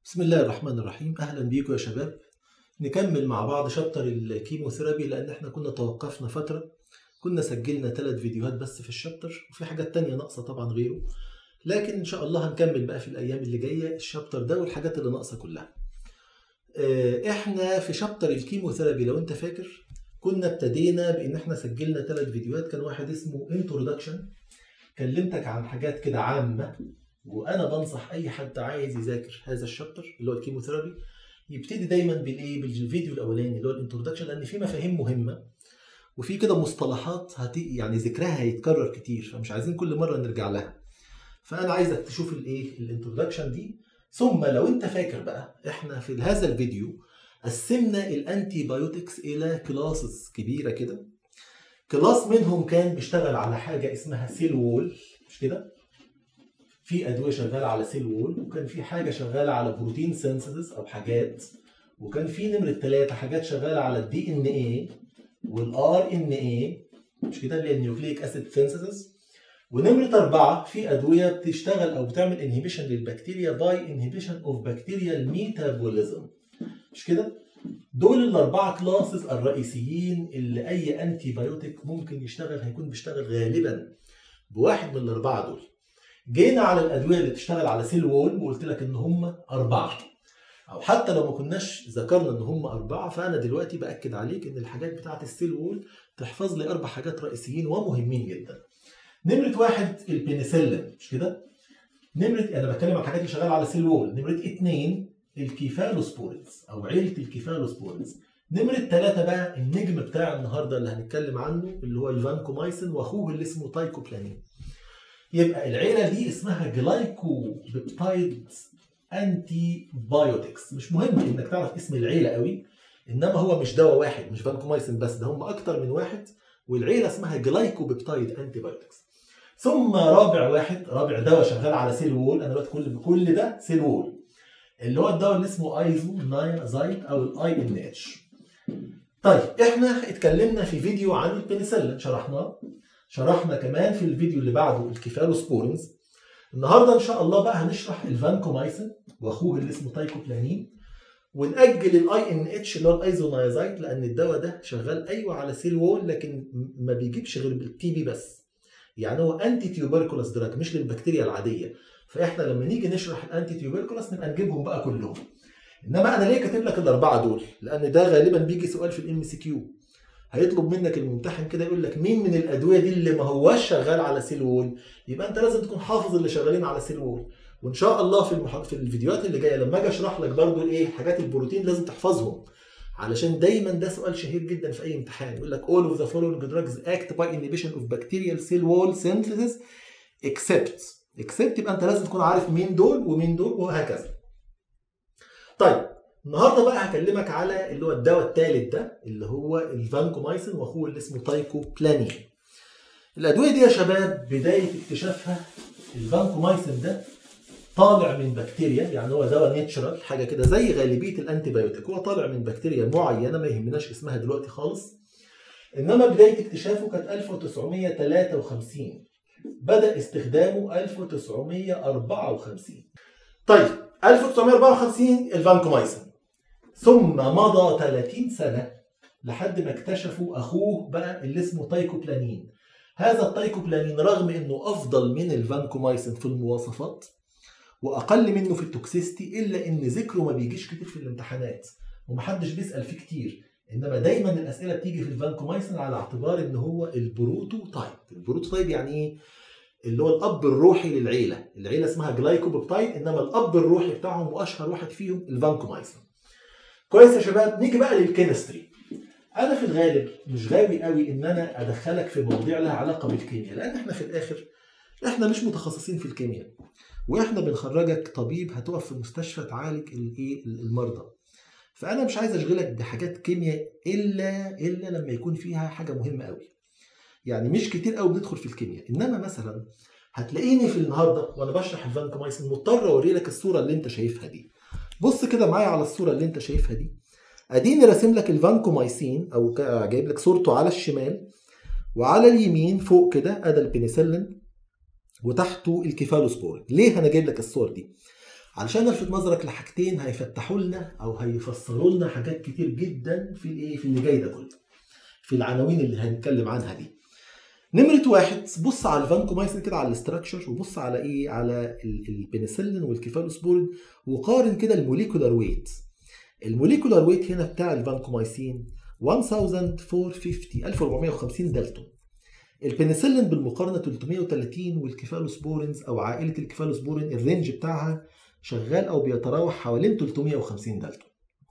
بسم الله الرحمن الرحيم اهلا بيكم يا شباب نكمل مع بعض شابتر الكيموثيرابي لان احنا كنا توقفنا فتره كنا سجلنا ثلاث فيديوهات بس في الشابتر وفي حاجات تانية ناقصه طبعا غيره لكن ان شاء الله هنكمل بقى في الايام اللي جايه الشابتر ده والحاجات اللي ناقصه كلها آه، احنا في شابتر الكيموثيرابي لو انت فاكر كنا ابتدينا بان احنا سجلنا ثلاث فيديوهات كان واحد اسمه انترودكشن كلمتك عن حاجات كده عامه وانا بنصح اي حد عايز يذاكر هذا الشابتر اللي هو الكيموثيرابي يبتدي دايما بالايه بالفيديو الاولاني اللي هو الانترودكشن لان في مفاهيم مهمه وفي كده مصطلحات هتي يعني ذكرها هيتكرر كتير فمش عايزين كل مره نرجع لها فانا عايزك تشوف الايه الانترودكشن دي ثم لو انت فاكر بقى احنا في هذا الفيديو قسمنا الانتي بايوتكس الى كلاسز كبيره كده كلاس منهم كان بيشتغل على حاجه اسمها سيل وول مش كده في ادويه شغاله على سيل وول وكان في حاجه شغاله على بروتين سينثيسيس او حاجات وكان في نمره ثلاثه حاجات شغاله على الدي ان اي والار ان اي مش كده اللي هي النيوكليك اسيد سينثيسيس ونمره اربعه في ادويه بتشتغل او بتعمل انهبيشن للبكتيريا باي انهبيشن اوف بكتيريال ميتابوليزم مش كده؟ دول الاربعه كلاسز الرئيسيين اللي اي انتي بايوتيك ممكن يشتغل هيكون بيشتغل غالبا بواحد من الاربعه دول. جينا على الادويه اللي بتشتغل على سيل وول وقلت لك ان هم اربعه. او حتى لو ما كناش ذكرنا ان هم اربعه فانا دلوقتي باكد عليك ان الحاجات بتاعت السيل وول تحفظ لي اربع حاجات رئيسيين ومهمين جدا. نمره واحد البنسلين مش كده؟ نمره انا بتكلم عن الحاجات اللي شغاله على سيل وول، نمره اثنين الكيفالوسبورينز او عيله الكيفالوسبورينز. نمرة ثلاثة بقى النجم بتاع النهارده اللي هنتكلم عنه اللي هو الفانكومايسين واخوه اللي اسمه تايكوبلانين. يبقى العيله دي اسمها جلايكو بيبتايد انتي بايوتكس مش مهم انك تعرف اسم العيله قوي انما هو مش دواء واحد مش فانكومايسين بس ده هم اكتر من واحد والعيله اسمها جلايكو بيبتايد انتي بايوتكس ثم رابع واحد رابع دواء شغال على سيل وول انا دلوقتي كل كل ده سيل وول اللي هو الدواء اللي اسمه ايزو 9 ازايد او الاي ان اتش طيب احنا اتكلمنا في فيديو عن البنسلين شرحناه شرحنا كمان في الفيديو اللي بعده الكيفالوسبورينز النهارده ان شاء الله بقى هنشرح الفانكومايسين واخوه اللي اسمه تايكوبلانين ونأجل الاي ان اتش اللي هو الايزونايزايد لان الدواء ده شغال ايوه على سيل وول لكن ما بيجيبش غير بالتي بي بس يعني هو انتي تيوبركولاس دراج مش للبكتيريا العاديه فاحنا لما نيجي نشرح الانتي تيوبركولاس نبقى نجيبهم بقى كلهم انما انا ليه كاتب لك الاربعه دول لان ده غالبا بيجي سؤال في الام سي كيو هيطلب منك الممتحن كده يقول لك مين من الادويه دي اللي ما هواش شغال على سيل وول يبقى انت لازم تكون حافظ اللي شغالين على سيل وول وان شاء الله في المح... في الفيديوهات اللي جايه لما اجي اشرح لك برضو ايه حاجات البروتين لازم تحفظهم علشان دايما ده سؤال شهير جدا في اي امتحان يقول لك all of the following drugs act by inhibition of bacterial cell wall synthesis except except يبقى انت لازم تكون عارف مين دول ومين دول وهكذا طيب النهارده بقى هكلمك على اللي هو الدواء الثالث ده اللي هو الفانكومايسين واخوه اللي اسمه تايكوبلانين. الادويه دي يا شباب بدايه اكتشافها الفانكومايسين ده طالع من بكتيريا يعني هو دواء نيتشرال حاجه كده زي غالبيه الانتي بايوتيك هو طالع من بكتيريا معينه ما يهمناش اسمها دلوقتي خالص. انما بدايه اكتشافه كانت 1953 بدا استخدامه 1954 طيب 1954 الفانكومايسين ثم مضى 30 سنة لحد ما اكتشفوا أخوه بقى اللي اسمه تايكوبلانين هذا التايكوبلانين رغم أنه أفضل من الفانكومايسين في المواصفات وأقل منه في التوكسيستي إلا أن ذكره ما بيجيش كتير في الامتحانات ومحدش بيسأل فيه كتير إنما دايما الأسئلة بتيجي في الفانكومايسين على اعتبار أن هو البروتوتايب البروتوتايب يعني إيه؟ اللي هو الاب الروحي للعيله، العيله اسمها جلايكوبيبتايد انما الاب الروحي بتاعهم واشهر واحد فيهم الفانكومايسين. كويس يا شباب نيجي بقى للكيمستري. انا في الغالب مش غاوي قوي ان انا ادخلك في مواضيع لها علاقه بالكيمياء لان احنا في الاخر احنا مش متخصصين في الكيمياء. واحنا بنخرجك طبيب هتقف في مستشفى تعالج الايه المرضى. فانا مش عايز اشغلك بحاجات كيمياء الا الا لما يكون فيها حاجه مهمه قوي. يعني مش كتير قوي بندخل في الكيمياء انما مثلا هتلاقيني في النهارده وانا بشرح الفانكومايسين مضطر اوري لك الصوره اللي انت شايفها دي بص كده معايا على الصوره اللي انت شايفها دي اديني راسم لك الفانكومايسين او جايب لك صورته على الشمال وعلى اليمين فوق كده ادي البنسلين وتحته الكيفالوسبورين ليه انا جايب لك الصور دي علشان الفت نظرك لحاجتين هيفتحوا لنا او هيفسروا لنا حاجات كتير جدا في الايه في اللي جاي ده كله في العناوين اللي هنتكلم عنها دي نمرة واحد بص على الفانكومايسين كده على الاستراكشر وبص على ايه على ال- البنسلين والكيفالوسبورين وقارن كده الموليكولار ويت الموليكولار ويت هنا بتاع الفانكومايسين 1450 1450 دالتون البنسلين بالمقارنه 330 والكيفالوسبورينز او عائله الكيفالوسبورين الرينج بتاعها شغال او بيتراوح حوالين 350 دالتون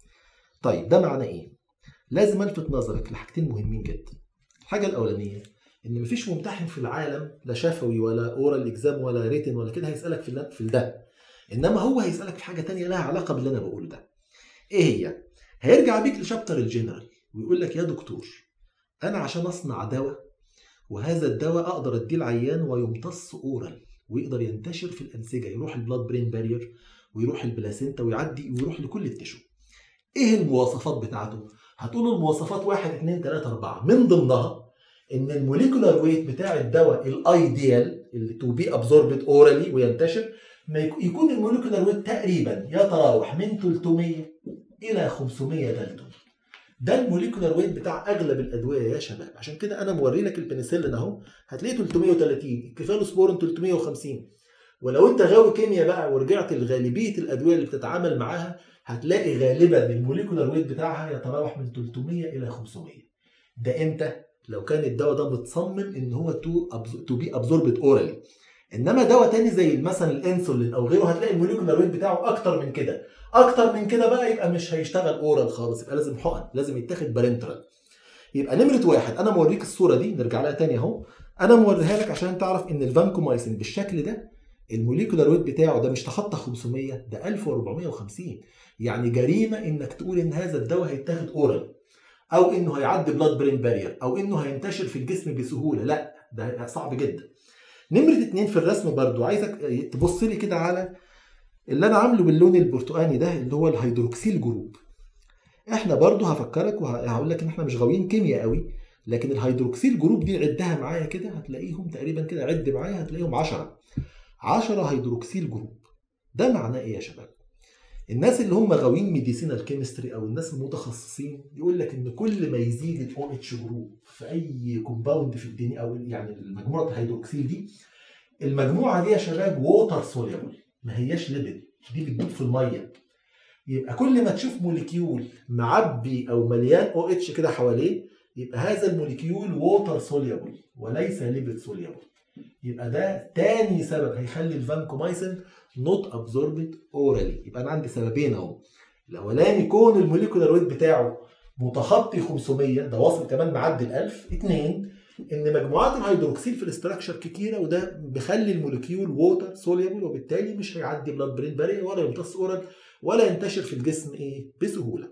طيب ده معناه ايه لازم الفت نظرك لحاجتين مهمين جدا الحاجه الاولانيه ان مفيش ممتحن في العالم لا شفوي ولا اورال اكزام ولا ريتن ولا كده هيسالك في ال- في ده انما هو هيسالك في حاجه تانية لها علاقه باللي انا بقوله ده ايه هي هيرجع بيك لشابتر الجنرال ويقول لك يا دكتور انا عشان اصنع دواء وهذا الدواء اقدر اديه العيان ويمتص اورال ويقدر ينتشر في الانسجه يروح البلاد برين بارير ويروح البلاسينتا ويعدي ويروح لكل التشو ايه المواصفات بتاعته هتقول المواصفات واحد اتنين تلاته اربعه من ضمنها ان الموليكولار ويت بتاع الدواء الايديال اللي تو بي ابزوربد اورالي وينتشر ما يك- يكون الموليكولار ويت تقريبا يتراوح من 300 الى 500 دالتون ده الموليكولار ويت بتاع اغلب الادويه يا شباب عشان كده انا موري لك البنسلين اهو هتلاقيه 330 الكيفالوسبورين 350 ولو انت غاوي كيمياء بقى ورجعت لغالبيه الادويه اللي بتتعامل معاها هتلاقي غالبا الموليكولار ويت بتاعها يتراوح من 300 الى 500 ده امتى لو كان الدواء ده متصمم ان هو تو تو بي ابزوربد اورالي انما دواء تاني زي مثلا الانسولين او غيره هتلاقي الموليكولار ويت بتاعه اكتر من كده اكتر من كده بقى يبقى مش هيشتغل اورال خالص يبقى لازم حقن لازم يتاخد بارنترال يبقى نمره واحد انا موريك الصوره دي نرجع لها تاني اهو انا موريها لك عشان تعرف ان الفانكومايسين بالشكل ده الموليكولار ويت بتاعه ده مش تخطى 500 ده 1450 يعني جريمه انك تقول ان هذا الدواء هيتاخد اورال او انه هيعدي بلاد برين بارير او انه هينتشر في الجسم بسهوله لا ده صعب جدا نمره اتنين في الرسم برضو عايزك تبص لي كده على اللي انا عامله باللون البرتقاني ده اللي هو الهيدروكسيل جروب احنا برضو هفكرك وهقول لك ان احنا مش غاويين كيمياء قوي لكن الهيدروكسيل جروب دي عدها معايا كده هتلاقيهم تقريبا كده عد معايا هتلاقيهم 10 10 هيدروكسيل جروب ده معناه ايه يا شباب الناس اللي هم غاويين ميديسينال كيمستري او الناس المتخصصين يقول لك ان كل ما يزيد الاو اتش جروب في اي كومباوند في الدنيا او يعني مجموعه الهيدروكسيل دي المجموعه دي يا شباب ووتر سوليبل ما هياش ليبيد دي بتدوب في الميه يبقى كل ما تشوف موليكيول معبي او مليان او اتش كده حواليه يبقى هذا الموليكيول ووتر سوليبل وليس ليبيد سوليبل يبقى ده تاني سبب هيخلي الفانكومايسين نوت ابزوربد اورالي يبقى انا عندي سببين اهو الاولاني كون الموليكولار ويت بتاعه متخطي 500 ده واصل كمان معدي ال 1000 اثنين ان مجموعات الهيدروكسيل في الاستراكشر كتيره وده بيخلي الموليكيول ووتر سوليبل وبالتالي مش هيعدي بلاد برين بارير ولا يمتص اورال ولا ينتشر في الجسم ايه بسهوله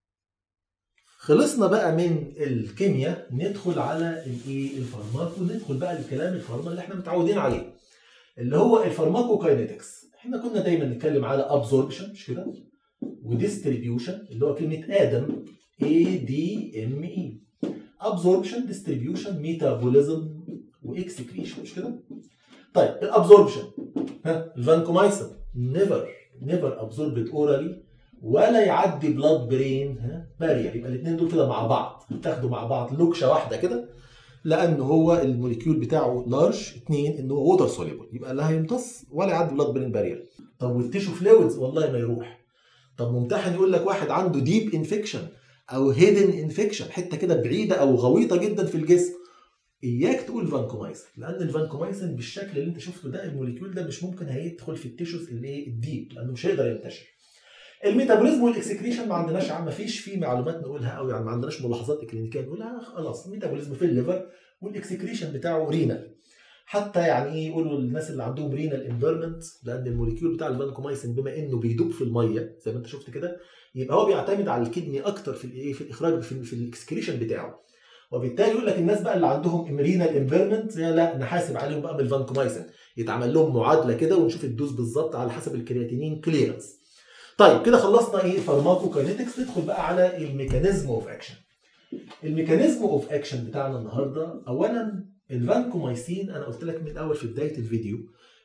خلصنا بقى من الكيمياء ندخل على الايه الفارماكو ندخل بقى الكلام الفارما اللي احنا متعودين عليه اللي هو الفارماكوكاينetics احنا كنا دايما نتكلم على ابزوربشن مش كده وديستريبيوشن اللي هو كلمه ادم اي دي ام اي ابزوربشن ديستريبيوشن ميتابوليزم واكسكريشن مش كده طيب الابزوربشن ها الفانكومايسين نيفر نيفر ابزوربد اورالي ولا يعدي بلاد برين ها بارير يبقى الاثنين دول كده مع بعض تاخدوا مع بعض لوكشه واحده كده لان هو الموليكيول بتاعه لارج اثنين ان هو ووتر سوليبل يبقى لا هيمتص ولا يعدي بلاد برين بارير طب والتيشو فلويدز والله ما يروح طب ممتحن يقول لك واحد عنده ديب انفكشن او هيدن انفكشن حته كده بعيده او غويطه جدا في الجسم اياك تقول فانكومايسين لان الفانكومايسين بالشكل اللي انت شفته ده الموليكيول ده مش ممكن هيدخل في التيشوز اللي ايه الديب لانه مش هيقدر ينتشر الميتابوليزم والاكسكريشن ما عندناش ما فيش فيه معلومات نقولها او يعني ما عندناش ملاحظات اكلينيكيه نقولها خلاص الميتابوليزم في الليفر والاكسكريشن بتاعه رينال حتى يعني ايه يقولوا الناس اللي عندهم رينال انفيرمنت لان الموليكيول بتاع الفانكومايسين بما انه بيدوب في الميه زي ما انت شفت كده يبقى هو بيعتمد على الكدني اكتر في الايه في الاخراج في, في الاكسكريشن بتاعه وبالتالي يقول لك الناس بقى اللي عندهم رينال انفيرمنت لا نحاسب عليهم بقى بالفانكومايسين يتعمل لهم معادله كده ونشوف الدوز بالظبط على حسب الكرياتينين كليرنس طيب كده خلصنا ايه فارماكوكاينetics ندخل بقى على الميكانيزم اوف اكشن الميكانيزم اوف اكشن بتاعنا النهارده اولا الفانكومايسين انا قلت لك من الاول في بدايه الفيديو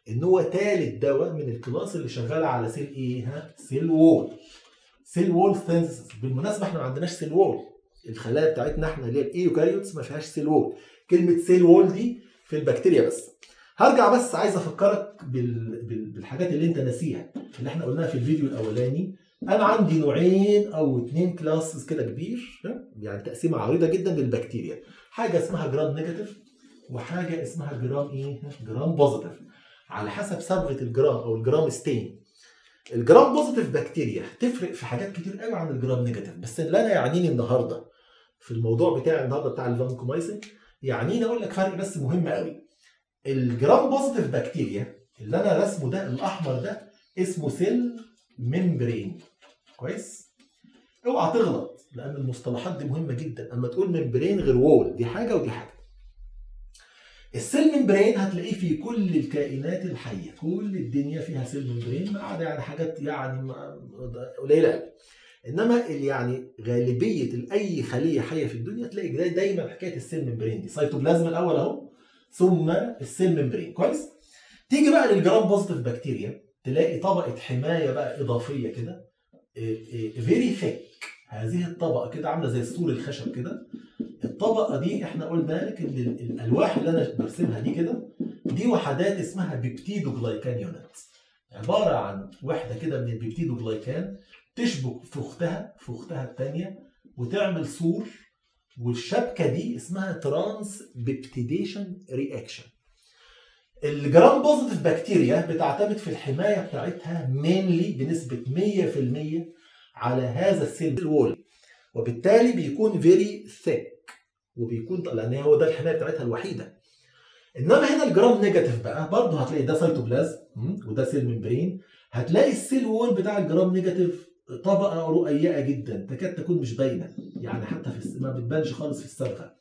ان هو ثالث دواء من الكلاس اللي شغال على سيل ايه ها سيل وول سيل وول سينثيسيس بالمناسبه احنا ما عندناش سيل وول الخلايا بتاعتنا احنا اللي هي الايوكاريوتس ما فيهاش سيل وول كلمه سيل وول دي في البكتيريا بس هرجع بس عايز افكرك بال... بال... بالحاجات اللي انت ناسيها اللي احنا قلناها في الفيديو الاولاني انا عندي نوعين او اتنين كلاسز كده كبير يعني تقسيمه عريضه جدا للبكتيريا حاجه اسمها جرام نيجاتيف وحاجه اسمها جرام ايه جرام بوزيتيف على حسب صبغه الجرام او الجرام ستين الجرام بوزيتيف بكتيريا تفرق في حاجات كتير قوي عن الجرام نيجاتيف بس اللي انا يعنيني النهارده في الموضوع بتاعي النهارده بتاع الفانكومايسين يعنيني اقول لك فرق بس مهم قوي الجرام بوزيتيف بكتيريا اللي انا رسمه ده الاحمر ده اسمه سيل ممبرين كويس اوعى تغلط لان المصطلحات دي مهمه جدا اما تقول ممبرين غير وول دي حاجه ودي حاجه السيل ممبرين هتلاقيه في كل الكائنات الحيه كل الدنيا فيها سيل ممبرين ما عدا يعني حاجات يعني قليله قوي انما يعني غالبيه اي خليه حيه في الدنيا تلاقي دايما حكايه السيل ممبرين دي سيتوبلازم الاول اهو ثم السيل ممبرين كويس تيجي بقى للجرام بوزيتيف بكتيريا تلاقي طبقه حمايه بقى اضافيه كده فيري ثيك هذه الطبقه كده عامله زي السور الخشب كده الطبقه دي احنا قلنا لك ان الالواح اللي انا برسمها دي كده دي وحدات اسمها بيبتيدوجلايكان يونت عباره عن وحده كده من البيبتيدوجلايكان تشبك في اختها في اختها الثانيه وتعمل سور والشبكه دي اسمها ترانس بيبتيديشن رياكشن الجرام بوزيتيف بكتيريا بتعتمد في الحمايه بتاعتها مينلي بنسبه 100% على هذا السيل وول وبالتالي بيكون فيري ثيك وبيكون لان هو ده الحمايه بتاعتها الوحيده انما هنا الجرام نيجاتيف بقى برضه هتلاقي ده سيتوبلازم وده سيل ممبرين هتلاقي السيل وول بتاع الجرام نيجاتيف طبقه رقيقه جدا تكاد تكون مش باينه يعني حتى في ما بتبانش خالص في الصبغه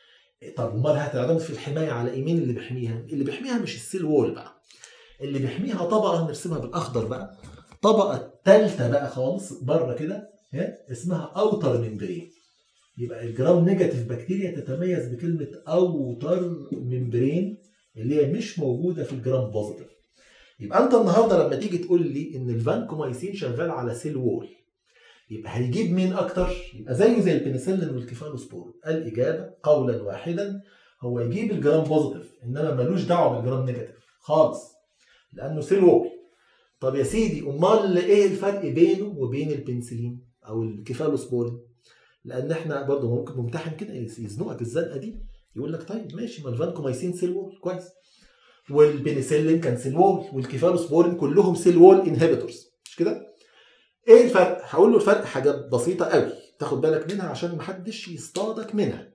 طب امال هتعتمد في الحمايه على ايه مين اللي بيحميها اللي بيحميها مش السيل وول بقى اللي بيحميها طبقه نرسمها بالاخضر بقى طبقه ثالثه بقى خالص بره كده اسمها اوتر ممبرين يبقى الجرام نيجاتيف بكتيريا تتميز بكلمه اوتر ممبرين اللي هي مش موجوده في الجرام بوزيتيف يبقى انت النهارده لما تيجي تقول لي ان الفانكومايسين شغال على سيل وول يبقى هيجيب مين اكتر؟ يبقى زيه زي البنسلين والكيفالوسبور الاجابه قولا واحدا هو يجيب الجرام بوزيتيف انما ملوش دعوه بالجرام نيجاتيف خالص لانه سيل وول طب يا سيدي امال ايه الفرق بينه وبين البنسلين او الكيفالوسبورين؟ لان احنا برضه ممكن ممتحن كده يزنقك الزنقه دي يقول لك طيب ماشي ما الفانكومايسين سيل وول كويس والبنسلين كان سيل وول والكيفالوسبورين كلهم سيل وول انهبيتورز مش كده؟ ايه الفرق؟ هقول له الفرق حاجه بسيطه قوي تاخد بالك منها عشان محدش يصطادك منها.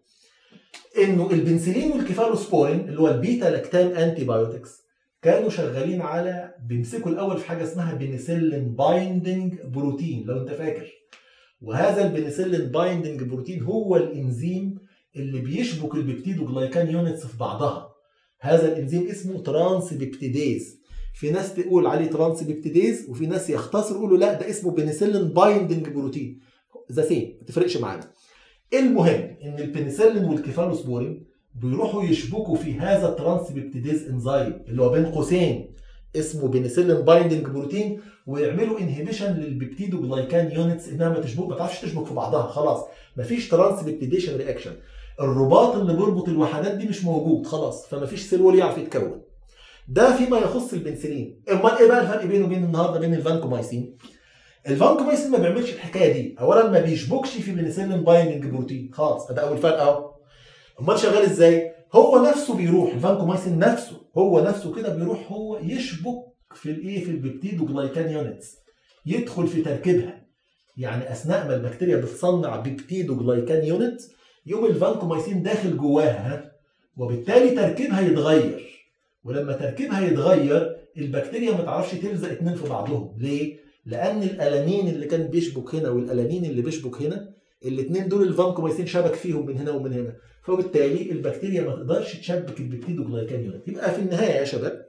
انه البنسلين والكيفالوسبورين اللي هو البيتا لاكتام انتي بايوتكس كانوا شغالين على بيمسكوا الاول في حاجه اسمها بنسلين بايندنج بروتين لو انت فاكر. وهذا البنسلين بايندنج بروتين هو الانزيم اللي بيشبك البيبتيدوجلايكان يونتس في بعضها. هذا الانزيم اسمه ترانس بيبتيديز في ناس تقول عليه ترانس بيبتيديز وفي ناس يختصروا يقولوا لا ده اسمه بنسلين بايندنج بروتين ذا سيم ما تفرقش معانا المهم ان البنسلين والكيفالوسبورين بيروحوا يشبكوا في هذا الترانس بيبتيديز انزيم اللي هو بين قوسين اسمه بنسلين بايندنج بروتين ويعملوا انهبيشن للبيبتيدوجلايكان يونتس انها ما تشبك ما تعرفش تشبك في بعضها خلاص مفيش ترانس بيبتيديشن رياكشن الرباط اللي بيربط الوحدات دي مش موجود خلاص فمفيش سيل وول يعرف يتكون ده فيما يخص البنسلين امال ايه بقى الفرق بينه وبين النهارده بين الفانكومايسين الفانكومايسين ما بيعملش الحكايه دي اولا ما بيشبكش في بنسلين بايندنج بروتين خالص ده اول فرق اهو امال شغال ازاي هو نفسه بيروح الفانكومايسين نفسه هو نفسه كده بيروح هو يشبك في الايه في البيبتيدوجلايكان يونتس يدخل في تركيبها يعني اثناء ما البكتيريا بتصنع بيبتيدوجلايكان يونت يوم الفانكومايسين داخل جواها وبالتالي تركيبها يتغير ولما تركيبها يتغير البكتيريا ما تعرفش تلزق اتنين في بعضهم ليه لان الالانين اللي كان بيشبك هنا والالانين اللي بيشبك هنا الاثنين دول الفانكومايسين شبك فيهم من هنا ومن هنا فبالتالي البكتيريا ما تقدرش تشبك البيبتيدوجلايكان يونت يبقى في النهايه يا شباب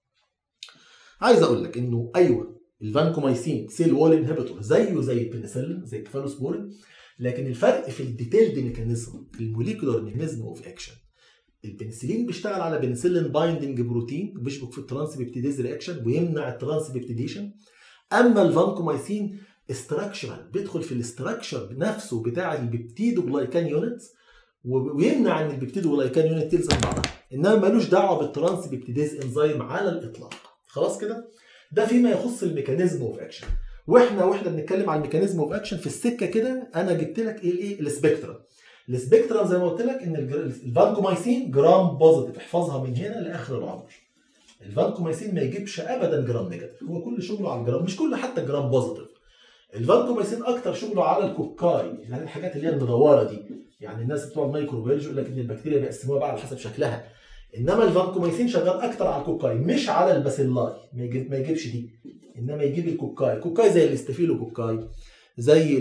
عايز اقول لك انه ايوه الفانكومايسين سيل وول انهبيتور زيه زي البنسلين زي الكفالوسبورين لكن الفرق في الديتيلد ميكانيزم في الموليكولار ميكانيزم اوف اكشن البنسلين بيشتغل على بنسلين بايندنج بروتين بيشبك في الترانسبيبتيديز رياكشن ويمنع الترانسبيبتيديشن اما الفانكومايسين استراكشرال بيدخل في الاستراكشر نفسه بتاع البيبتيدوجلايكان يونتس ويمنع ان البيبتيدوجلايكان يونت تلزم بعضها انما ملوش دعوه بالترانسبيبتيديز انزيم على الاطلاق خلاص كده ده فيما يخص الميكانيزم اوف اكشن واحنا واحنا بنتكلم عن الميكانيزم اوف اكشن في السكه كده انا جبت لك ايه الايه السبيكترم السبيكترم زي ما قلت لك ان الفانكومايسين جرام بوزيتيف احفظها من هنا لاخر العمر الفانكومايسين ما يجيبش ابدا جرام نيجاتيف هو كل شغله على الجرام مش كل حتى جرام بوزيتيف الفانكومايسين اكتر شغله على الكوكاي يعني الحاجات اللي هي المدوره دي يعني الناس بتوع الميكروبيولوجي يقول لك ان البكتيريا بيقسموها بقى على حسب شكلها انما الفانكومايسين شغال اكتر على الكوكاي مش على الباسيلاي ما, يجيب ما يجيبش دي انما يجيب الكوكاي الكوكاي زي الاستافيلوكوكاي زي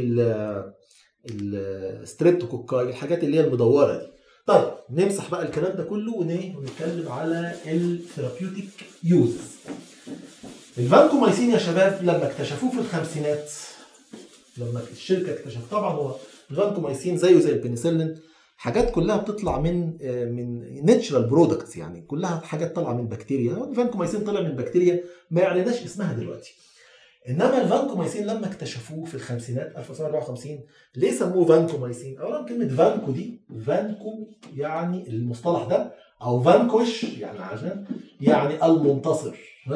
الستريبتوكوكاي الحاجات اللي هي المدوره دي طيب نمسح بقى الكلام ده كله ونتكلم على الثيرابيوتيك يوزز الفانكومايسين يا شباب لما اكتشفوه في الخمسينات لما الشركه اكتشفت طبعا هو الفانكومايسين زيه زي البنسلين حاجات كلها بتطلع من من ناتشرال برودكتس يعني كلها حاجات طالعه من بكتيريا الفانكومايسين طلع من بكتيريا ما يعنيناش اسمها دلوقتي انما الفانكومايسين لما اكتشفوه في الخمسينات 1954 ليه سموه فانكومايسين؟ اولا كلمه فانكو دي فانكو يعني المصطلح ده او فانكوش يعني عشان يعني المنتصر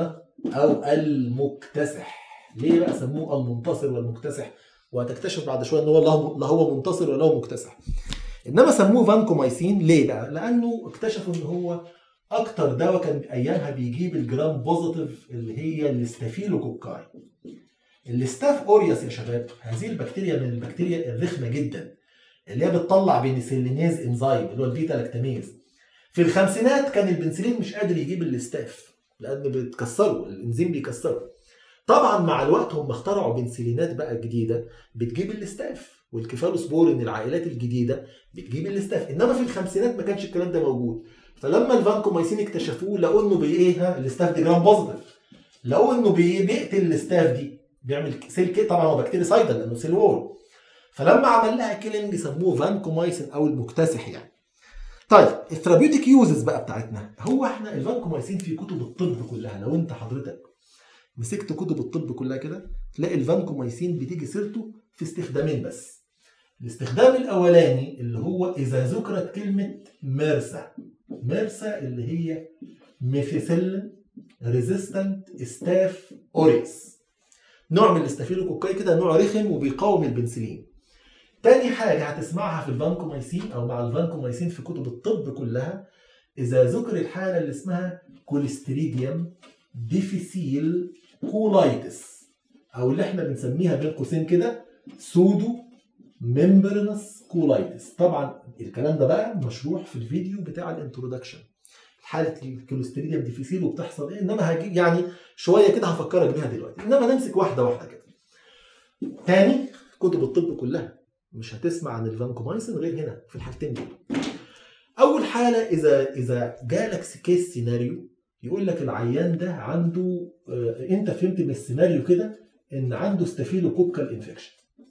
او المكتسح ليه بقى سموه المنتصر والمكتسح وهتكتشف بعد شويه ان هو لا هو منتصر ولا هو مكتسح انما سموه فانكومايسين ليه بقى؟ لانه اكتشفوا ان هو اكتر دواء كان ايامها بيجيب الجرام بوزيتيف اللي هي الاستافيلوكوكاي الاستاف اوريوس يا شباب هذه البكتيريا من البكتيريا الرخمه جدا اللي هي بتطلع بنسلينيز انزيم اللي هو البيتا لاكتاميز في الخمسينات كان البنسلين مش قادر يجيب الاستاف لان بتكسره الانزيم بيكسره طبعا مع الوقت هم اخترعوا بنسلينات بقى جديده بتجيب الاستاف والكيفالوسبورين العائلات الجديده بتجيب الاستاف انما في الخمسينات ما كانش الكلام ده موجود فلما الفانكومايسين اكتشفوه لقوا انه بايه الاستاف دي جرام بوزيتيف لقوا انه بيقتل الاستاف دي بيعمل سيل كي طبعا هو بكتيريا سايدل لانه سيل وول فلما عمل لها كيلينج سموه فانكومايسين او المكتسح يعني طيب الثيرابيوتيك يوزز بقى بتاعتنا هو احنا الفانكومايسين في كتب الطب كلها لو انت حضرتك مسكت كتب الطب كلها كده تلاقي الفانكومايسين بتيجي سيرته في استخدامين بس الاستخدام الاولاني اللي هو اذا ذكرت كلمه ميرسا ميرسا اللي هي ميثيسيلين ريزيستنت ستاف اوريس نوع من الاستافيلوكوكاي كده نوع رخم وبيقاوم البنسلين تاني حاجة هتسمعها في الفانكومايسين أو مع الفانكومايسين في كتب الطب كلها إذا ذكر الحالة اللي اسمها كوليستريديوم ديفيسيل كولايتس أو اللي احنا بنسميها بين قوسين كده سودو ممبرنس كولايتس طبعا الكلام ده بقى مشروح في الفيديو بتاع الانترودكشن حاله الكوليستريديوم ديفيسيل وبتحصل ايه انما هجيب يعني شويه كده هفكرك بيها دلوقتي انما نمسك واحده واحده كده تاني كتب الطب كلها مش هتسمع عن الفانكومايسين غير هنا في الحالتين دول اول حاله اذا اذا جالك كيس سيناريو يقول لك العيان ده عنده آه انت فهمت من السيناريو كده ان عنده ستافيلوكوكال انفكشن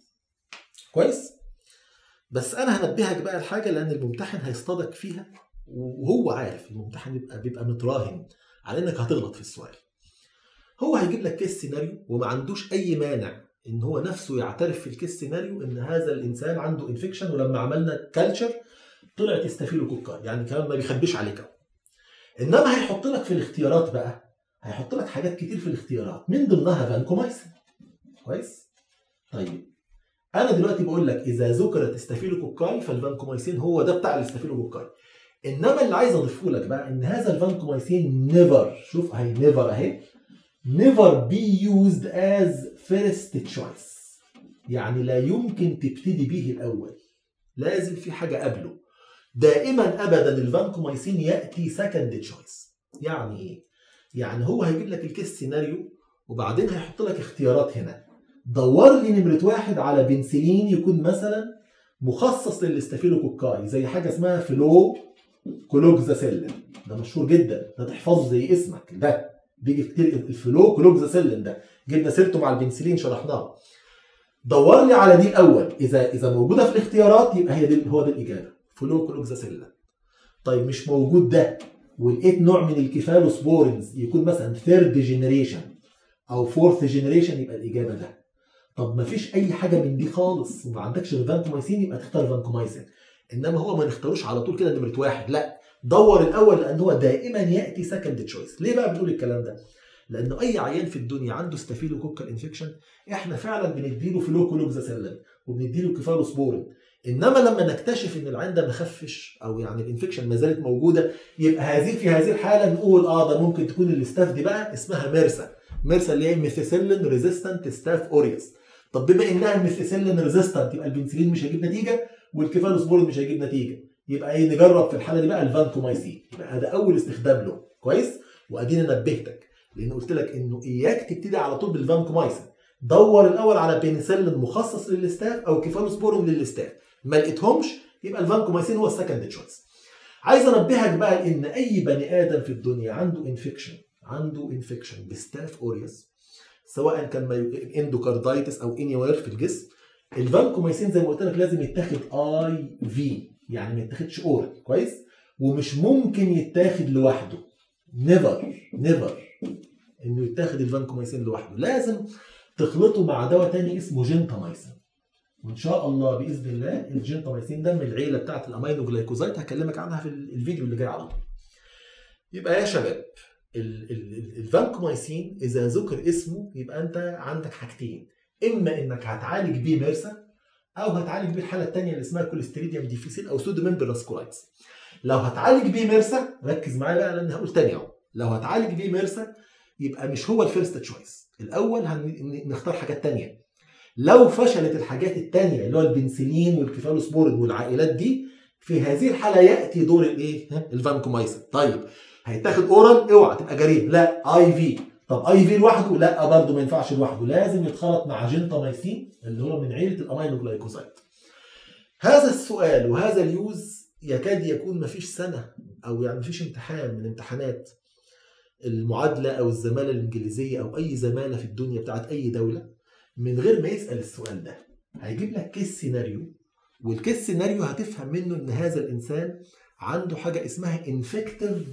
كويس بس انا هنبهك بقى الحاجه لان الممتحن هيصطادك فيها وهو عارف الممتحن بيبقى بيبقى متراهن على انك هتغلط في السؤال هو هيجيب لك كيس سيناريو وما عندوش اي مانع ان هو نفسه يعترف في الكيس سيناريو ان هذا الانسان عنده انفكشن ولما عملنا كالتشر طلعت استافيلوكوكا يعني كمان ما بيخبيش عليك انما هيحط لك في الاختيارات بقى هيحط لك حاجات كتير في الاختيارات من ضمنها فانكومايسين كويس طيب انا دلوقتي بقول لك اذا ذكرت استافيلوكوكاي فالفانكومايسين هو ده بتاع الاستافيلوكوكاي انما اللي عايز اضيفه لك بقى ان هذا الفانكومايسين نيفر شوف اهي نيفر اهي never be used as first choice يعني لا يمكن تبتدي به الاول لازم في حاجه قبله دائما ابدا الفانكومايسين ياتي سكند تشويس يعني ايه يعني هو هيجيب لك الكيس سيناريو وبعدين هيحط لك اختيارات هنا دور لي نمره واحد على بنسلين يكون مثلا مخصص للاستافيلوكوكاي زي حاجه اسمها فلو كولوكزاسيلين ده مشهور جدا ده تحفظه زي اسمك ده بيجي كتير الفلو كولوكزاسيلين ده جبنا سيرته مع البنسلين شرحناه دور لي على دي الاول اذا اذا موجوده في الاختيارات يبقى هي دي هو ده الاجابه فلو كولوكزاسيلين طيب مش موجود ده ولقيت نوع من الكيفالوسبورينز يكون مثلا ثيرد جينيريشن او فورث جينيريشن يبقى الاجابه ده طب ما فيش اي حاجه من دي خالص وما عندكش غير فانكومايسين يبقى تختار فانكومايسين انما هو ما نختاروش على طول كده نمره واحد لا دور الاول لان هو دائما ياتي سكند تشويس ليه بقى بنقول الكلام ده لانه اي عيان في الدنيا عنده ستافيلوكوكال انفكشن احنا فعلا بنديله فلوكولوكزاسيلين وبنديله كيفالوسبورين انما لما نكتشف ان العين ده ما خفش او يعني الانفكشن ما زالت موجوده يبقى هذه في هذه الحاله نقول اه ده ممكن تكون الاستاف دي بقى اسمها ميرسا ميرسا اللي هي ميثيسيلين ريزيستنت ستاف اوريوس طب بما انها ميثيسيلين ريزيستنت يبقى البنسلين مش هيجيب نتيجه والكيفالوسبورين مش هيجيب نتيجه يبقى ايه نجرب في الحاله دي بقى الفانكومايسين يبقى ده اول استخدام له كويس وادينا نبهتك لان قلت لك انه اياك تبتدي على طول بالفانكومايسين دور الاول على بنسلين مخصص للاستاف او كيفالوسبورين للاستاف ما لقيتهمش يبقى الفانكومايسين هو السكند تشويس عايز انبهك بقى لان اي بني ادم في الدنيا عنده انفكشن عنده انفكشن بستاف اوريوس سواء كان اندوكاردايتس او اني وير في الجسم الفانكومايسين زي ما قلت لك لازم يتاخد اي في يعني ما يتاخدش اورال كويس ومش ممكن يتاخد لوحده نيفر نيفر انه يتاخد الفانكومايسين لوحده لازم تخلطه مع دواء تاني اسمه جنتامايسين وان شاء الله باذن الله الجنتامايسين ده من العيله بتاعه الامينو جلايكوزايد هكلمك عنها في الفيديو اللي جاي على طول يبقى يا شباب الفانكومايسين اذا ذكر اسمه يبقى انت عندك حاجتين اما انك هتعالج بيه ميرسا او هتعالج بيه الحاله الثانيه اللي اسمها كوليستريديوم ديفيسيل او سودوميمبر سكولايتس لو هتعالج بيه ميرسا ركز معايا بقى لان هقول تاني اهو لو هتعالج بيه ميرسا يبقى مش هو الفيرست تشويس الاول هنختار حاجات تانية لو فشلت الحاجات التانية اللي هو البنسلين والكيفالوسبورين والعائلات دي في هذه الحاله ياتي دور الايه الفانكومايسين طيب هيتاخد اورال اوعى تبقى جريء لا اي في طب اي في لوحده لا برضه ما ينفعش لوحده لازم يتخلط مع جنتامايسين اللي هو من عيله الامينو جلايكوزايد هذا السؤال وهذا اليوز يكاد يكون ما فيش سنه او يعني ما فيش امتحان من امتحانات المعادله او الزماله الانجليزيه او اي زماله في الدنيا بتاعت اي دوله من غير ما يسال السؤال ده هيجيب لك كيس سيناريو والكيس سيناريو هتفهم منه ان هذا الانسان عنده حاجه اسمها انفكتيف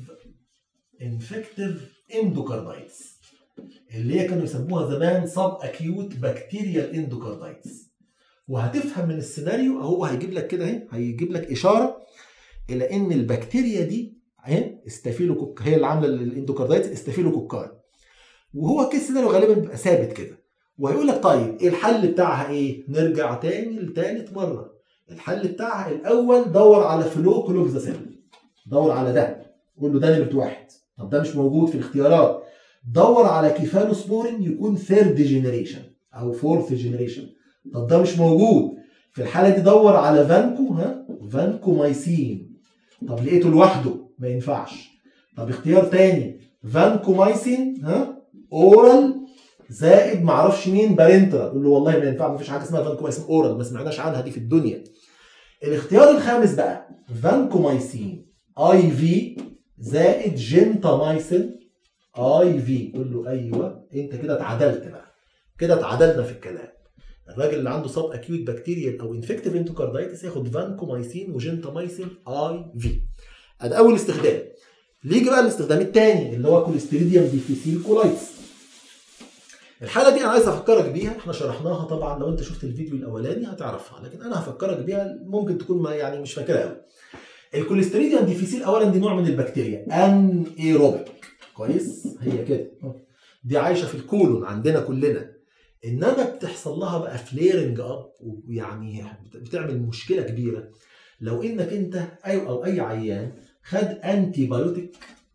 انفكتيف اندوكاردايتس اللي هي كانوا يسموها زمان سب اكيوت بكتيريال اندوكاردايتس وهتفهم من السيناريو هو هيجيب لك كده اهي هيجيب لك اشاره الى ان البكتيريا دي اهي استافيلوكوك هي اللي عامله الاندوكاردايتس استافيلوكوكاي وهو كيس سيناريو غالبا بيبقى ثابت كده وهيقول لك طيب ايه الحل بتاعها ايه؟ نرجع تاني لتالت مره الحل بتاعها الاول دور على فلو كلوكزاسين دور على ده قول له ده نمره واحد طب ده مش موجود في الاختيارات دور على كيفالوسبورين يكون ثيرد جينيريشن او فورث جينيريشن طب ده مش موجود في الحاله دي دور على فانكو ها فانكومايسين طب لقيته لوحده ما ينفعش طب اختيار تاني فانكومايسين ها اورال زائد معرفش مين بارنترا تقول له والله ما ينفع ما فيش حاجه اسمها فانكومايسين اورال ما سمعناش عنها دي في الدنيا الاختيار الخامس بقى فانكومايسين اي في زائد جنتامايسين اي في قول له ايوه انت كده اتعدلت بقى كده اتعدلنا في الكلام الراجل اللي عنده سب اكيوت بكتيريال او انفكتيف انتوكاردايتس ياخد فانكومايسين وجنتامايسين اي في ادي اول استخدام نيجي بقى الاستخدام الثاني اللي هو كوليستريديوم ديفيسيل كولايتس الحاله دي انا عايز افكرك بيها احنا شرحناها طبعا لو انت شفت الفيديو الاولاني هتعرفها لكن انا هفكرك بيها ممكن تكون ما يعني مش فاكرها قوي الكوليستريديوم ديفيسيل اولا دي نوع من البكتيريا ان ايروبيك كويس هي كده دي عايشه في الكولون عندنا كلنا انما بتحصل لها بقى فليرنج اب ويعني بتعمل مشكله كبيره لو انك انت اي او اي عيان خد انتي بايوتيك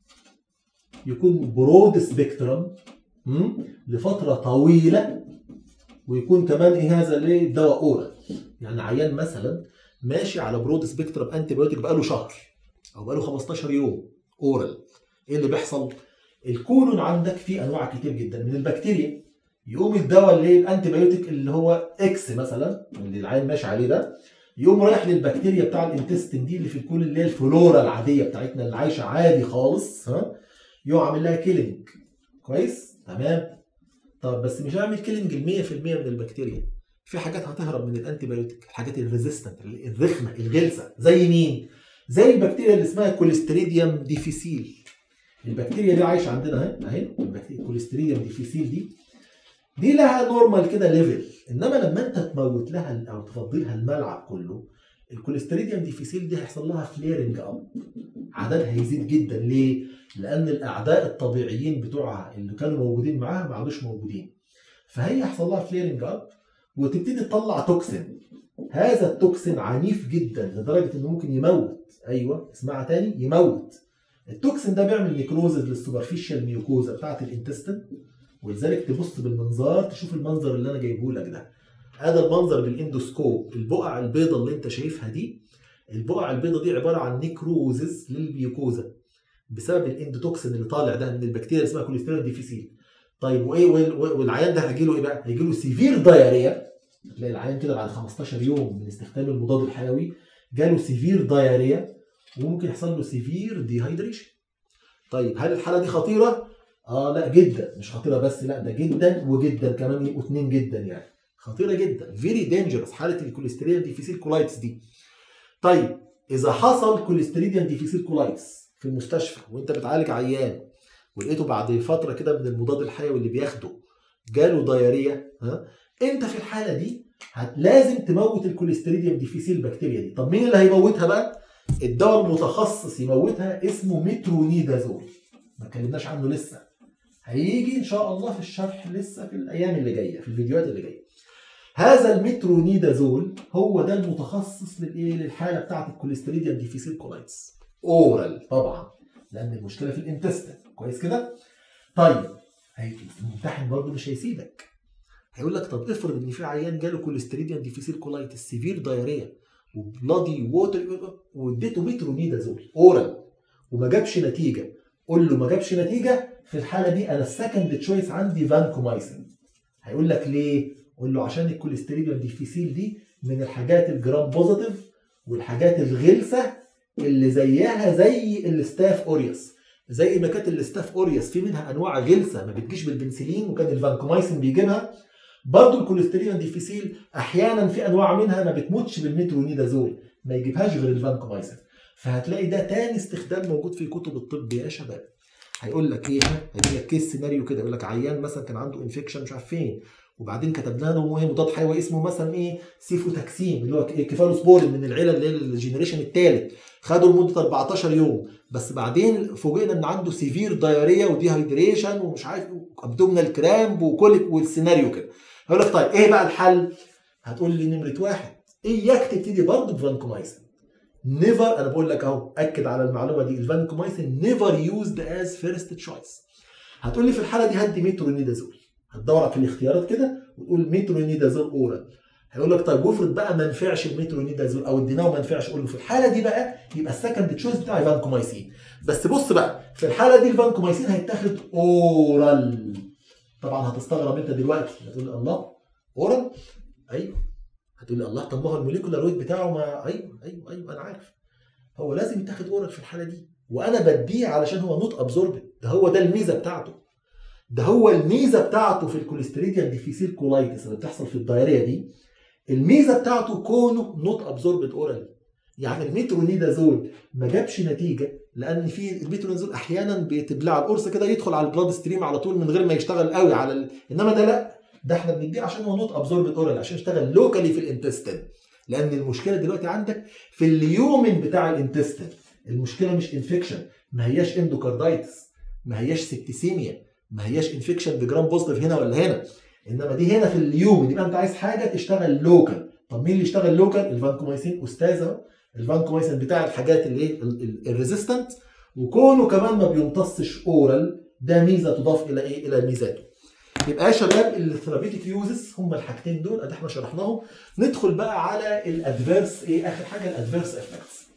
يكون برود سبيكترم لفتره طويله ويكون كمان ايه هذا ليه دواء اورال يعني عيان مثلا ماشي على برود سبيكترم انتي بايوتيك بقاله شهر او بقاله 15 يوم اورال ايه اللي بيحصل؟ الكولون عندك فيه انواع كتير جدا من البكتيريا يقوم الدواء اللي الانتي بايوتيك اللي هو اكس مثلا اللي العين ماشي عليه ده يقوم رايح للبكتيريا بتاع الانتستين دي اللي في الكول اللي هي الفلورا العاديه بتاعتنا اللي عايشه عادي خالص ها يقوم عامل لها كيلينج كويس تمام طب بس مش هعمل كيلينج ل 100% من البكتيريا في حاجات هتهرب من الانتي بايوتيك الحاجات الريزيستنت الرخمه الغلسه زي مين زي البكتيريا اللي اسمها كوليستريديوم ديفيسيل البكتيريا دي عايشه عندنا اهي اهي البكتيريا الكوليستريديوم ديفيسيل دي دي لها نورمال كده ليفل انما لما انت تموت لها او تفضي لها الملعب كله الكوليستريديوم ديفيسيل دي هيحصل لها فليرنج اب عددها هيزيد جدا ليه؟ لان الاعداء الطبيعيين بتوعها اللي كانوا موجودين معاها ما عادوش موجودين فهي هيحصل لها فليرنج اب وتبتدي تطلع توكسين هذا التوكسين عنيف جدا لدرجه انه ممكن يموت ايوه اسمعها تاني يموت التوكسين ده بيعمل نيكروزز للسوبرفيشال ميوكوزا بتاعت الانتستين ولذلك تبص بالمنظار تشوف المنظر اللي انا جايبه لك ده هذا المنظر بالاندوسكوب البقع البيضاء اللي انت شايفها دي البقع البيضاء دي عباره عن نيكروزز للميوكوزا بسبب الاندوتوكسين اللي طالع ده من البكتيريا اللي اسمها كوليسترول ديفيسيل طيب وايه والعيان ده هيجي له ايه بقى؟ هيجي له سيفير دايريا تلاقي العيان كده بعد 15 يوم من استخدام المضاد الحيوي جاله سيفير دايريا وممكن يحصل له سيفير ديهايدريشن طيب هل الحاله دي خطيره؟ اه لا جدا مش خطيره بس لا ده جدا وجدا كمان يبقوا اثنين جدا يعني خطيره جدا فيري دينجرس حاله الكوليستريديم ديفيسيل كولايتس دي طيب اذا حصل كوليستريديم ديفيسيل كولايتس في المستشفى وانت بتعالج عيان ولقيته بعد فتره كده من المضاد الحيوي اللي بياخده جاله دايريا ها انت في الحاله دي لازم تموت الكوليستريديم ديفيسيل بكتيريا دي طب مين اللي هيموتها بقى الدواء المتخصص يموتها اسمه مترونيدازول ما اتكلمناش عنه لسه هيجي ان شاء الله في الشرح لسه في الايام اللي جايه في الفيديوهات اللي جايه هذا المترونيدازول هو ده المتخصص للايه للحاله بتاعه الكوليستريديم ديفيسيل كولايتس اورال طبعا لان المشكله في الانتستين كويس كده طيب الممتحن برضه مش هيسيبك هيقول لك طب افرض ان في عيان جاله كوليستريديم ديفيسيل كولايتس سيفير دايريا وبلادي ووتر واديته مترونيدازول اورال وما جابش نتيجه قول له ما جابش نتيجه في الحاله دي انا السكند تشويس عندي فانكومايسين هيقول لك ليه؟ قول له عشان الكوليستريديوم ديفيسيل دي من الحاجات الجرام بوزيتيف والحاجات الغلسه اللي زيها زي الستاف اوريوس زي ما كانت الستاف اوريوس في منها انواع غلسه ما بتجيش بالبنسلين وكان الفانكومايسين بيجيبها برضه الكوليستريديوم ديفيسيل احيانا في انواع منها ما بتموتش بالمترونيدازول ما يجيبهاش غير الفانكومايسين فهتلاقي ده تاني استخدام موجود في كتب الطب يا شباب هيقول لك ايه هيجيب لك كيس سيناريو كده يقول لك عيان مثلا كان عنده انفكشن مش عارف فين وبعدين كتبنا له مهم مضاد حيوي اسمه مثلا ايه سيفوتاكسين اللي هو كيفالوسبورين من العيله اللي هي الجينيريشن الثالث خدوا لمده 14 يوم بس بعدين فوجئنا ان عنده سيفير دايريا وديهايدريشن ومش عارف ابدومينال كرامب وكل والسيناريو كده هقول لك طيب ايه بقى الحل؟ هتقول لي نمره واحد اياك تبتدي برضه بفانكومايسين نيفر انا بقول لك اهو اكد على المعلومه دي الفانكومايسين نيفر يوزد از فيرست تشويس هتقول لي في الحاله دي هدي مترونيدازول هتدور في الاختيارات كده وتقول مترونيدازول اورال هيقول لك طيب وافرض بقى ما نفعش المترونيدازول او اديناه وما نفعش قول له في الحاله دي بقى يبقى السكند تشويس بتاعي فانكومايسين بس بص بقى في الحاله دي الفانكومايسين هيتاخد اورال طبعا هتستغرب انت دلوقتي هتقول الله اورال ايوه هتقول لي الله طب ما هو الموليكولار ويت بتاعه ما ايوه ايوه ايوه انا عارف هو لازم يتاخد اورال في الحاله دي وانا بديه علشان هو نوت ابزوربد ده هو ده الميزه بتاعته ده هو الميزه بتاعته في الكوليستريديم ديفيسيل كولايتس اللي بتحصل في الدايريه دي الميزه بتاعته كونه نوت ابزوربد اورال يعني الميترونيدازول ما جابش نتيجه لان في الميترونيدازول احيانا بيتبلع القرص كده يدخل على البلاد ستريم على طول من غير ما يشتغل قوي على ال... انما ده لا ده احنا بنديه عشان هو نوت ابزوربد اورال عشان يشتغل لوكالي في الانتستين لان المشكله دلوقتي عندك في اليومن بتاع الانتستين المشكله مش انفكشن ما هياش اندوكاردايتس ما هياش سبتيسيميا ما هياش انفكشن بجرام بوزيتيف هنا ولا هنا انما دي هنا في اليومن يبقى انت عايز حاجه تشتغل لوكال طب مين اللي يشتغل لوكال الفانكومايسين استاذ اهو الفانكومايسين بتاع الحاجات اللي ايه الريزيستنت وكونه كمان ما بيمتصش اورال ده ميزه تضاف الى ايه الى ميزاته يبقى يا شباب الثيرابيوتيك يوزز هم الحاجتين دول ادي احنا شرحناهم ندخل بقى على الادفيرس ايه اخر حاجه الادفيرس افكتس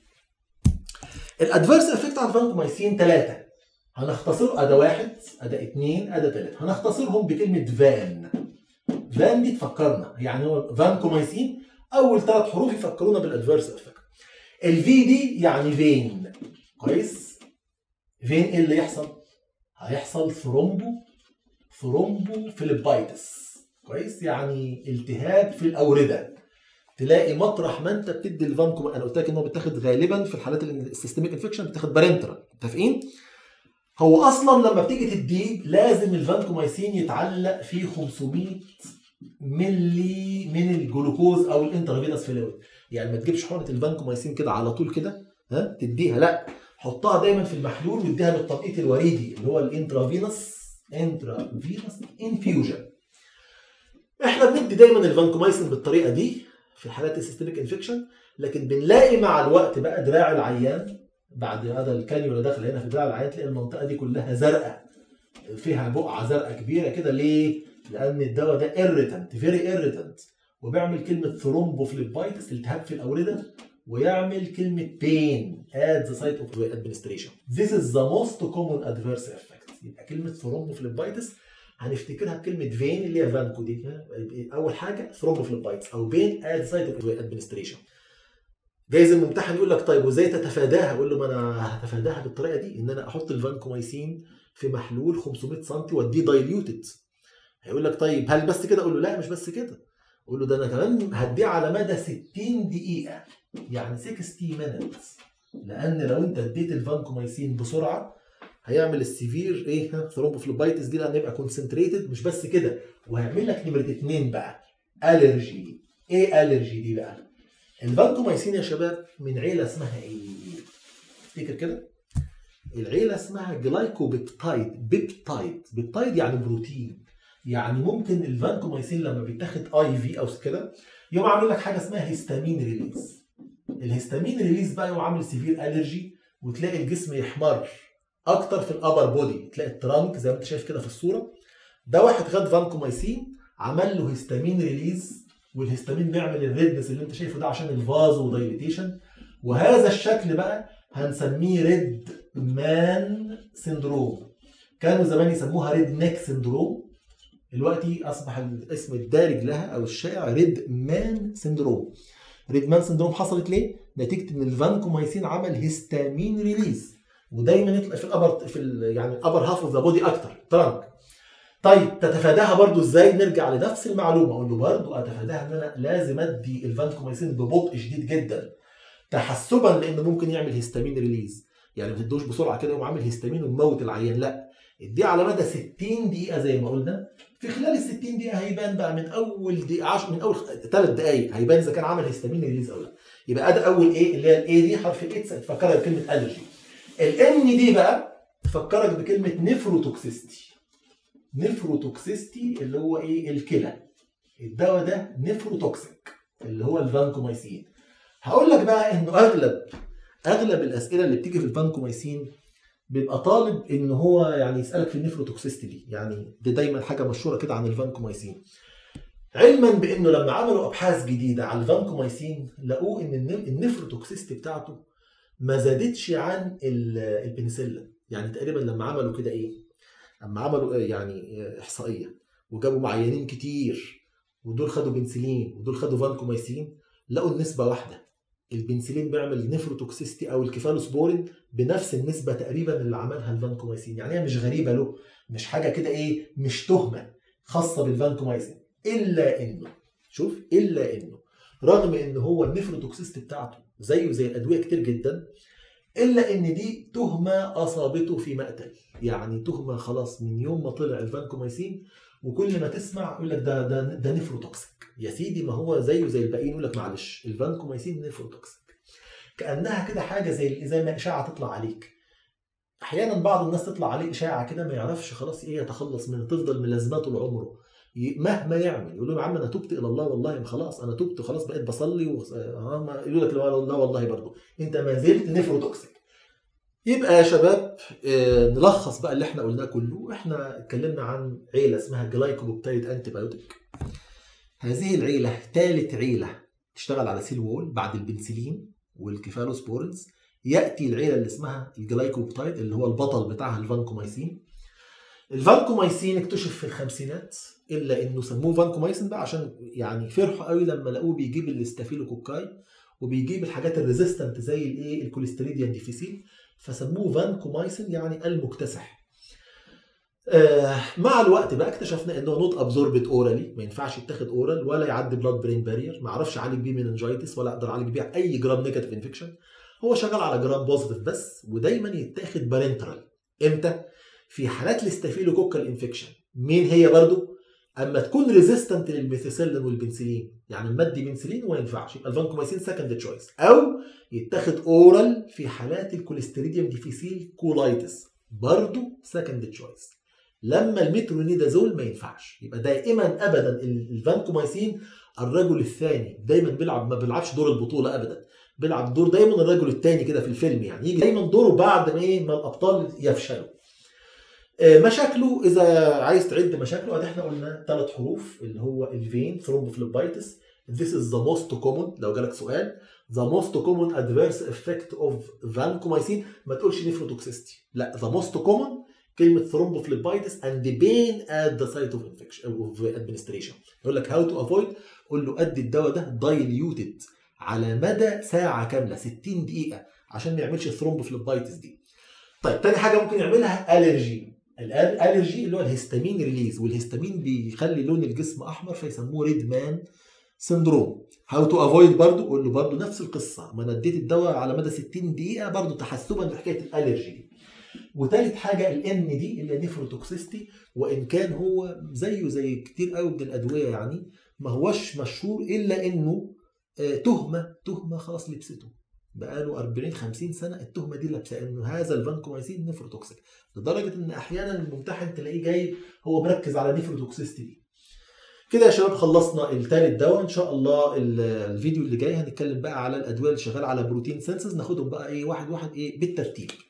الادفيرس افكت على الفانكومايسين ثلاثه هنختصر اداه واحد اداه اثنين اداه ثلاثه هنختصرهم بكلمه فان فان دي تفكرنا يعني هو فانكومايسين اول ثلاث حروف يفكرونا بالادفيرس افكت الفي دي يعني فين كويس فين ايه اللي يحصل هيحصل ثرومبو ثرومبو فيليبايتس كويس يعني التهاب في الاورده تلاقي مطرح ما انت بتدي الفانكو انا قلت لك ان هو بيتاخد غالبا في الحالات السيستميك انفكشن بتاخد بارنترال متفقين؟ هو اصلا لما بتيجي تديه لازم الفانكومايسين يتعلق فيه 500 ملي من الجلوكوز او الانترافينوس فلويد يعني ما تجيبش حقنه الفانكومايسين كده على طول كده ها تديها لا حطها دايما في المحلول واديها بالتنقيط الوريدي اللي هو الانترافينوس انترافينوس انفيوجن احنا بندي دايما الفانكومايسين بالطريقه دي في حالات السيستميك انفكشن لكن بنلاقي مع الوقت بقى دراع العيان بعد هذا الكانيولا داخل هنا في دراع العيان تلاقي المنطقه دي كلها زرقاء فيها بقعه زرقاء كبيره كده ليه؟ لان الدواء ده irritant فيري irritant وبيعمل كلمه ثرومبوفليبايتس التهاب في الاورده ويعمل كلمه pain at the site of the administration. This is the most common adverse effect. يبقى كلمه ثرومبوفليبايتس هنفتكرها بكلمه فين اللي هي فانكو دي اول حاجه ثرومبوفليبايتس او بين at the site of the administration. جايز الممتحن يقول لك طيب وازاي تتفاداها؟ اقول له ما انا هتفاداها بالطريقه دي ان انا احط الفانكومايسين في محلول 500 سم واديه دايليوتد. هيقول لك طيب هل بس كده؟ اقول له لا مش بس كده. اقول له ده انا كمان هديه على مدى 60 دقيقه يعني 60 minutes لان لو انت اديت الفانكومايسين بسرعه هيعمل السيفير ايه ثرومبوفلوبايتس دي لان يبقى كونسنتريتد مش بس كده وهيعمل لك نمره اثنين بقى الرجي ايه الرجي دي بقى؟ الفانكومايسين يا شباب من عيله اسمها ايه؟ افتكر كده العيله اسمها جلايكوبيبتايد بيبتايد بيبتايد يعني بروتين يعني ممكن الفانكومايسين لما بيتاخد اي في او كده يقوم عامل لك حاجه اسمها هيستامين ريليز الهيستامين ريليز بقى يقوم عامل سيفير الرجي وتلاقي الجسم يحمر اكتر في الابر بودي تلاقي الترانك زي ما انت شايف كده في الصوره ده واحد خد فانكومايسين عمل له هيستامين ريليز والهيستامين بيعمل الريدنس اللي انت شايفه ده عشان الفازو دايليتيشن وهذا الشكل بقى هنسميه ريد مان سندروم كانوا زمان يسموها ريد نيك سندروم دلوقتي اصبح الاسم الدارج لها او الشائع ريد مان سندروم ريد مان سندروم حصلت ليه؟ نتيجه ان الفانكومايسين عمل هيستامين ريليز ودايما يطلع في الابر في ال يعني الابر هاف اوف ذا بودي اكتر ترانك طيب تتفاداها برضو ازاي نرجع لنفس المعلومه اقول له برضو اتفاداها ان انا لازم ادي الفانكومايسين ببطء شديد جدا تحسبا لانه ممكن يعمل هيستامين ريليز يعني ما تدوش بسرعه كده يقوم عامل هيستامين وموت العيان لا اديه على مدى 60 دقيقه زي ما قلنا في خلال ال 60 دقيقه هيبان بقى من اول دقيقه 10 من اول ثلاث دقائق هيبان اذا كان عمل هيستامين ريليز او لا يبقى ده اول ايه اللي هي الاي دي حرف الاي تفكرك بكلمه الرجي الان دي بقى تفكرك بكلمه نفروتوكسيستي نفروتوكسيستي اللي هو ايه الكلى الدواء ده نفروتوكسيك اللي هو الفانكومايسين هقول لك بقى انه اغلب اغلب الاسئله اللي بتيجي في الفانكومايسين بيبقى طالب ان هو يعني يسالك في النفروتوكسيستي دي يعني دي دايما حاجه مشهوره كده عن الفانكومايسين علما بانه لما عملوا ابحاث جديده على الفانكومايسين لقوه ان النفروتوكسيستي بتاعته ما زادتش عن البنسلين يعني تقريبا لما عملوا كده ايه لما عملوا يعني احصائيه وجابوا معينين كتير ودول خدوا بنسلين ودول خدوا فانكومايسين لقوا النسبه واحده البنسلين بيعمل نفروتوكسيستي او الكيفالوسبورين بنفس النسبه تقريبا اللي عملها الفانكومايسين يعني هي مش غريبه له مش حاجه كده ايه مش تهمه خاصه بالفانكومايسين الا انه شوف الا انه رغم ان هو النفروتوكسيستي بتاعته زيه زي الادويه كتير جدا الا ان دي تهمه اصابته في مقتل يعني تهمه خلاص من يوم ما طلع الفانكومايسين وكل ما تسمع يقول لك ده ده ده نفروتوكسيك يا سيدي ما هو زيه زي الباقيين يقول لك معلش الفانكومايسين نفروتوكسيك كانها كده حاجه زي زي ما اشاعه تطلع عليك احيانا بعض الناس تطلع عليه اشاعه كده ما يعرفش خلاص ايه يتخلص منها تفضل ملازماه طول عمره مهما يعمل يقول له يا عم انا تبت الى الله والله خلاص انا تبت خلاص بقيت بصلي و... يقول لك لا والله برضه انت ما زلت نفروتوكسيك يبقى يا شباب آه نلخص بقى اللي احنا قلناه كله احنا اتكلمنا عن عيله اسمها جلايكوبوبتايد انتي بايوتيك هذه العيله ثالث عيله تشتغل على سيل وول بعد البنسلين والكيفالوسبورنز ياتي العيله اللي اسمها الجلايكوبوبتايد اللي هو البطل بتاعها الفانكومايسين الفانكومايسين اكتشف في الخمسينات الا انه سموه فانكومايسين بقى عشان يعني فرحوا قوي لما لقوه بيجيب الاستافيلوكوكاي وبيجيب الحاجات الريزيستنت زي الايه الكوليستريديا ديفيسيل فسموه فانكومايسين يعني المكتسح آه مع الوقت بقى اكتشفنا انه نوت ابزوربت اورالي ما ينفعش يتاخد اورال ولا يعدي بلاد برين بارير ما اعرفش اعالج بيه مننجايتس ولا اقدر اعالج بيه اي جرام نيجاتيف انفكشن هو شغال على جرام بوزيتيف بس ودايما يتاخد بارنترال امتى في حالات الاستافيلوكوكال انفكشن مين هي برضو اما تكون ريزيستنت للميثيسيلين والبنسلين يعني مادي بنسلين وما ينفعش يبقى الفانكومايسين سكند تشويس او يتاخد اورال في حالات الكوليستريديوم ديفيسيل كولايتس برضو سكند تشويس لما المترونيدازول ما ينفعش يبقى دائما ابدا الفانكومايسين الرجل الثاني دايما بيلعب ما بيلعبش دور البطوله ابدا بيلعب دور دايما الرجل الثاني كده في الفيلم يعني يجي دايما دوره بعد ما ايه ما الابطال يفشلوا مشاكله اذا عايز تعد مشاكله ادي احنا قلنا ثلاث حروف اللي هو الفين ثرومبوفليبايتس This is the most common لو جالك سؤال the most common adverse effect of vancomycin ما تقولش نيفروتوكسيستي لا the most common كلمة ثرومبوفليبايتس and the pain at the site of infection of administration يقول لك how to avoid قول له ادي الدواء ده diluted على مدى ساعة كاملة 60 دقيقة عشان ما يعملش الثرومبوفليبايتس دي طيب تاني حاجة ممكن يعملها الرجي الالرجي اللي هو الهستامين ريليز والهستامين بيخلي لون الجسم احمر فيسموه ريد مان سندروم هاو تو افويد برضه قول له برضه نفس القصه ما انا اديت الدواء على مدى 60 دقيقه برضه تحسبا لحكايه الالرجي دي وثالث حاجه الان دي اللي هي نيفروتوكسيستي وان كان هو زيه زي كتير قوي من الادويه يعني ما هوش مشهور الا انه تهمه تهمه خلاص لبسته بقاله 40 50 سنه التهمه دي لابسه انه هذا الفانكومايسين نيفروتوكسيك لدرجه ان احيانا الممتحن تلاقيه جاي هو مركز على نيفروتوكسيستي دي كده يا شباب خلصنا التالت دواء ان شاء الله الفيديو اللي جاي هنتكلم بقى على الادويه اللي شغاله على بروتين سنسز ناخدهم بقى ايه واحد واحد ايه بالترتيب